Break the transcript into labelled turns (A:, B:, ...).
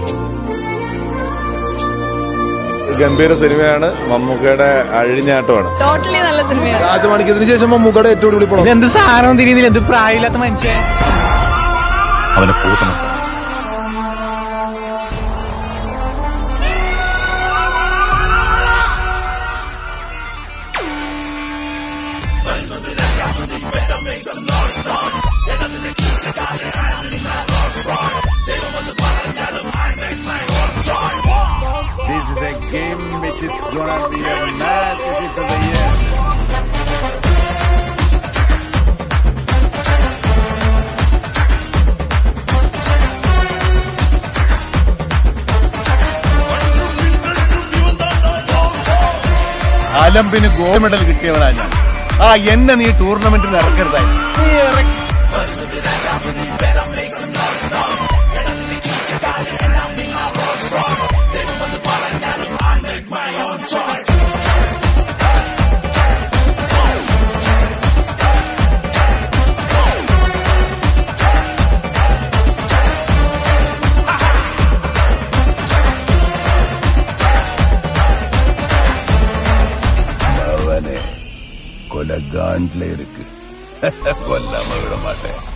A: ഗംഭീര സിനിമയാണ് മമ്മൂക്കയുടെ അഴിഞ്ഞാട്ടമാണ്
B: ടോട്ടലി നല്ല സിനിമയാണ്
A: രാജമാണിക്യത്തിന് ശേഷം മമ്മൂക്കയുടെ ഏറ്റവും അടിപൊളി പടം
C: എന്ത് സാധനം തിരിയുന്നില്ല എന്ത് പ്രായമില്ലാത്ത മനുഷ്യൻ
D: അവനെ കൂട്ടണം sir
E: This is a game which is gonna be a match hit of the year.
D: അലമ്പിന് ഗോൾഡ് മെഡൽ കിട്ടിയവനാ ഞാൻ ആ എന്നെ നീ ടൂർണമെന്റിൽ ഇറക്കരുതായി നീ ഇറക്കി அவனே கொலகான்ல இருக்கு கொல்லாம விட மாட்டேன்